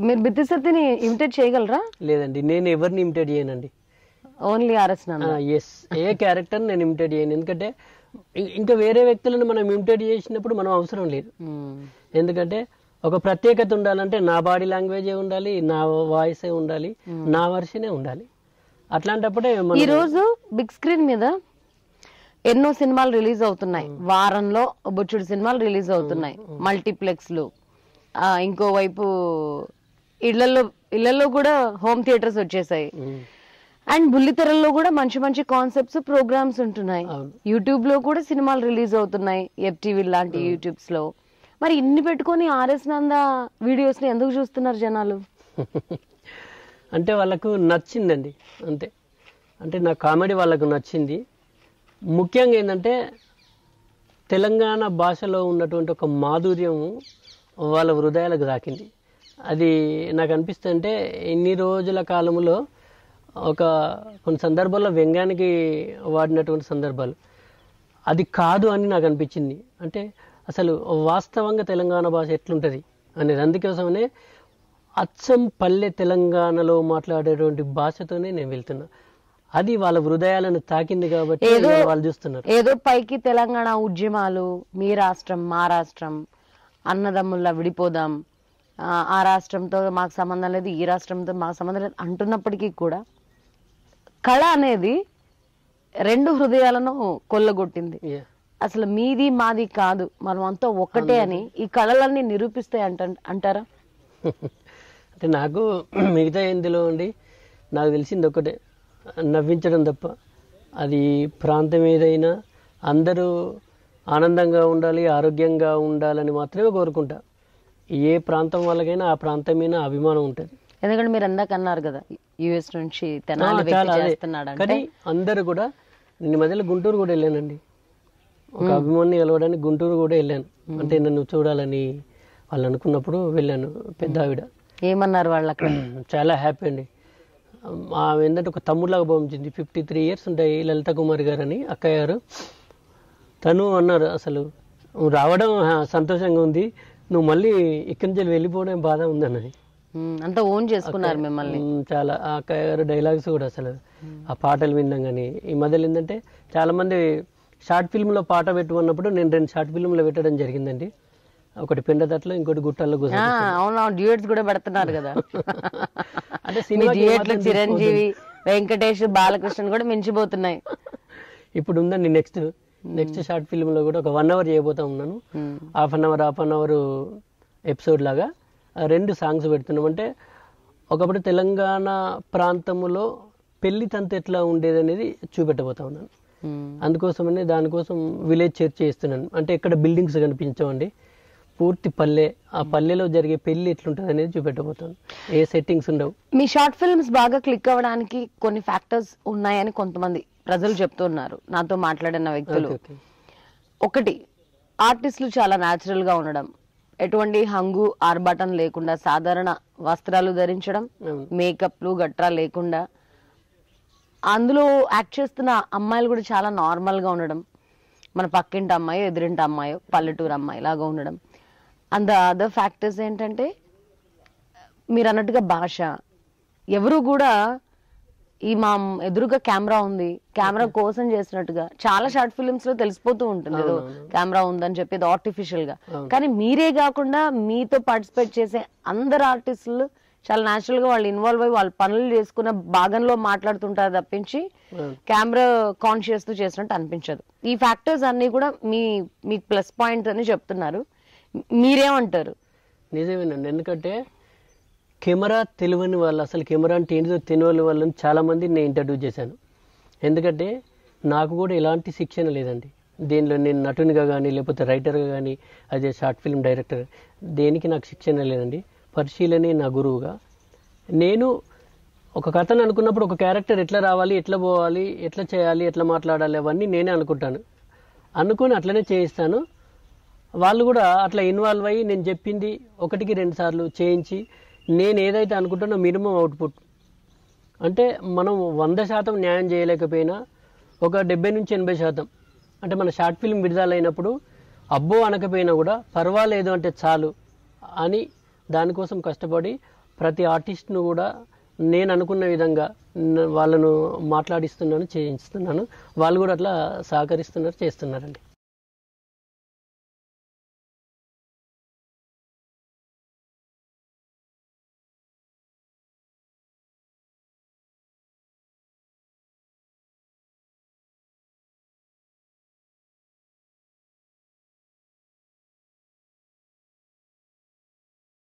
మీరు బిత్తి సత్తిని ఇమిటేట్ చేయగలరా లేదండి నేను ఎవరిని ఇమిటేట్ చేయనండి ఓన్లీ ఆర్ఎస్ నాన్న ఎస్ ఏ క్యారెక్టర్ నేను ఇమిటేట్ చేయను ఎందుకంటే ఇం- ఇంకా వేరే వ్యక్తులను మనం ఇమిటేట్ చేసినప్పుడు మనం అవసరం లేదు మ్మ్. ఎందుకంటే ఒక ప్రత్యేకత ఉండాలంటే నా బాడీ లాంగ్వేజే ఉండాలి నా వాయిసే ఉండాలి నా వర్షనే ఉండాలి అట్లాంటప్పుడే ఈ మనం రోజు బిగ్ స్క్రీన్ మీద ఎన్నో సినిమాలు రిలీజ్ అవుతున్నాయి వారంలో బొచ్చుడు సినిమాలు రిలీజ్ అవుతున్నాయి మల్టీప్లెక్స్లు ఆ, ఇంకోవైపు ఇళ్లలో ఇళ్లలో కూడా హోమ్ థియేటర్స్ వచ్చేసాయి ఉమ్, అండ్ బుల్లితెరల్లో కూడా మంచి మంచి కాన్సెప్ట్స్ ప్రోగ్రామ్స్ ఉంటున్నాయి అవును. యూట్యూబ్ లో కూడా సినిమాలు రిలీజ్ అవుతున్నాయి ఎఫ్టీవీ లాంటి యూట్యూబ్స్ లో మరి ఇన్ని పెట్టుకొని ఆర్ఎస్ నంద వీడియోస్ ని ఎందుకు చూస్తున్నారు జనాలు అంటే వాళ్ళకు నచ్చిందండి అంతే అంటే నా కామెడీ వాళ్ళకు నచ్చింది ముఖ్యంగా ఏంటంటే తెలంగాణ భాషలో ఉన్నటువంటి ఒక మాధుర్యం వాళ్ళ హృదయాలకు దాకింది అది నాకు అనిపిస్తుంటే ఇన్ని రోజుల కాలంలో ఒక కొన్ని సందర్భాల్లో వ్యంగ్యానికి వాడినటువంటి సందర్భాలు అది కాదు అని నాకు అనిపించింది అంటే అసలు వాస్తవంగా తెలంగాణ భాష ఎట్లుంటుంది అనేది అందుకోసమనే అచ్చం పల్లె తెలంగాణలో మాట్లాడేటువంటి భాషతోనే నేను వెళ్తున్నా అది వాళ్ళ హృదయాలను తాకింది కాబట్టి ఏదో- వాళ్ళు చూస్తున్నారు ఏదో పైకి తెలంగాణ ఉద్యమాలు మీ రాష్ట్రం మా రాష్ట్రం అన్నదమ్ముల్లా విడిపోదాం ఆ, ఆ రాష్ట్రంతో మాకు సంబంధం లేదు ఈ రాష్ట్రంతో మాకు సంబంధం లేదు అంటున్నప్పటికీ కూడా కళ అనేది రెండు హృదయాలను కొల్లగొట్టింది Yeah. అసలు మీది మాది కాదు మనం అంతా ఒక్కటే అని ఈ కళలన్నీ నిరూపిస్తాయి అంట అంటారా అంటే నాకు మిగతా ఎందులో ఉండి నాకు తెలిసింది ఒకటే నవ్వించడం తప్ప అది ప్రాంతం ఏదైనా అందరూ ఆనందంగా ఉండాలి ఆరోగ్యంగా ఉండాలని మాత్రమే కోరుకుంటా ఏ ప్రాంతం వాళ్ళకైనా ఆ ప్రాంతం మీద అభిమానం ఉంటుంది ఎందుకంటే మీరు అందాక అన్నారు కదా యుఎస్ నుంచి తెనాలి ఆ, చాలా వ్యక్తి అదే. చేస్తున్నాడు అంటే కానీ అందరూ కూడా నేను ఈ మధ్యలో గుంటూరు కూడా వెళ్ళానండి ఒక అభిమాని కలవడానికి గుంటూరు కూడా వెళ్ళాను అంటే నన్ను చూడాలని వాళ్ళు అనుకున్నప్పుడు వెళ్ళాను పెద్ద ఆవిడ ఏమన్నారు వాళ్ళు అక్కడ చాలా హ్యాపీ అండి ఆమె ఏంటంటే ఒక తమ్ముళ్ళగా భావించింది ఫిఫ్టీ త్రీ ఇయర్స్ ఉంటాయి లలిత కుమార్ గారు అని అక్కయ్య గారు తను అన్నారు అసలు నువ్వు రావడం ఆ, సంతోషంగా ఉంది నువ్వు మళ్ళీ ఇక్కడి నుంచి వెళ్ళిపోవడం బాధ ఉందన్నది ఉమ్, అంతా ఓన్ చేసుకున్నారు మిమ్మల్ని ఉమ్, చాలా ఆ అక్కయ్య గారు డైలాగ్స్ కూడా అసలు ఆ పాటలు విన్నాం కానీ ఈ మధ్యలో ఏంటంటే చాలా మంది షార్ట్ ఫిల్మ్లో పాట పెట్టుకున్నప్పుడు నేను రెండు షార్ట్ ఫిల్మ్లో పెట్టడం జరిగిందండి ఒకటి పెండతట్లో ఇంకోటి గుట్టల్లో కూర్చో ఆ, అవును డ్యూయట్స్ కూడా పెడుతున్నారు కదా అంటే మీ సినిమాకి డ్యూయట్లు ఏమాత్రం చిరంజీవి వెంకటేష్ బాలకృష్ణ కూడా మించిపోతున్నాయి ఇప్పుడు ఉందండి నెక్స్ట్ నెక్స్ట్ షార్ట్ ఫిల్మ్ లో కూడా ఒక వన్ అవర్ చేయబోతా ఉన్నాను um, half an hour half an hour episode లాగా ఆ రెండు సాంగ్స్ పెడుతున్నాం అంటే ఒకప్పుడు తెలంగాణ ప్రాంతంలో పెళ్లి తంతు ఎట్లా ఉండేది అనేది చూపెట్టబోతా ఉన్నాను ఉమ్. అందుకోసమనే దానికోసం విలేజ్ చర్చ్ చేస్తున్నాను అంటే ఎక్కడ బిల్డింగ్స్ కనిపించవండి పూర్తి పల్లె ఆ పల్లెలో జరిగే పెళ్లి ఎట్లుంటుంది అనేది చూపెట్టబోతాను ఏ సెట్టింగ్స్ ఉండవు మీ షార్ట్ ఫిల్మ్స్ బాగా క్లిక్ అవ్వడానికి కొన్ని ఫ్యాక్టర్స్ ఉన్నాయని కొంతమంది ప్రజలు చెప్తున్నారు నాతో మాట్లాడిన వ్యక్తులు ఓకే ఒకటి ఆర్టిస్టులు చాలా న్యాచురల్ గా ఉండడం ఎటువంటి హంగు ఆర్భాటం లేకుండా సాధారణ వస్త్రాలు ధరించడం అవును. మేకప్లు గట్రా లేకుండా అందులో యాక్ట్ చేస్తున్న అమ్మాయిలు కూడా చాలా నార్మల్ గా ఉండడం మన పక్కింటి అమ్మాయి ఎదురింటి అమ్మాయో పల్లెటూరు అమ్మాయి లాగా ఉండడం అండ్ ద అదర్ ఫ్యాక్టర్స్ ఏంటంటే మీరు అన్నట్టుగా భాష ఎవరు కూడా ఈ మా ఎదురుగా కెమెరా ఉంది కెమెరా కోసం చేసినట్టుగా చాలా షార్ట్ ఫిలిమ్స్ లో తెలిసిపోతూ ఉంటుంది ఏదో కెమెరా ఉందని చెప్పి ఆర్టిఫిషియల్ గా కానీ మీరే కాకుండా మీతో పార్టిసిపేట్ చేసే అందరు ఆర్టిస్టులు చాలా న్యాచురల్ గా వాళ్ళు ఇన్వాల్వ్ అయ్యి వాళ్ళ పనులు చేసుకున్న భాగంలో మాట్లాడుతుంటారు తప్పించి అవును. కెమెరా కాన్షియస్ తో చేసినట్టు అనిపించదు ఈ ఫ్యాక్టర్స్ అన్ని కూడా మీ మీ ప్లస్ పాయింట్ అని చెప్తున్నారు మీరేమంటారు నిజమేనండి ఎందుకంటే కెమెరా తెలియని వాళ్ళు అసలు కెమెరా అంటే ఏంటిదో తెలియని వాళ్ళని చాలామంది నేను ఇంట్రడ్యూస్ చేశాను ఎందుకంటే నాకు కూడా ఎలాంటి శిక్షణ లేదండి దీనిలో నేను నటునిగా కానీ లేకపోతే రైటర్గా కానీ అదే షార్ట్ ఫిల్మ్ డైరెక్టర్ దేనికి నాకు శిక్షణ లేదండి పరిశీలనే నా గురువుగా నేను ఒక కథను అనుకున్నప్పుడు ఒక క్యారెక్టర్ ఎట్లా రావాలి ఎట్లా పోవాలి ఎట్లా చేయాలి ఎట్లా మాట్లాడాలి అవన్నీ నేనే అనుకుంటాను అనుకొని అట్లనే చేయిస్తాను వాళ్ళు కూడా అట్లా ఇన్వాల్వ్ అయ్యి నేను చెప్పింది ఒకటికి రెండు సార్లు చేయించి నేను ఏదైతే అనుకుంటానో మినిమం అవుట్పుట్ అంటే మనం వంద శాతం న్యాయం చేయలేకపోయినా ఒక డెబ్బై నుంచి ఎనభై శాతం అంటే మన షార్ట్ ఫిల్మ్ విడుదలైనప్పుడు అబ్బో అనకపోయినా కూడా పర్వాలేదు అంటే చాలు అని దానికోసం కష్టపడి ప్రతి ఆర్టిస్ట్ను కూడా నేను అనుకున్న విధంగా న- వాళ్ళను మాట్లాడిస్తున్నాను చేయిస్తున్నాను వాళ్ళు కూడా అట్లా సహకరిస్తున్నారు చేస్తున్నారండి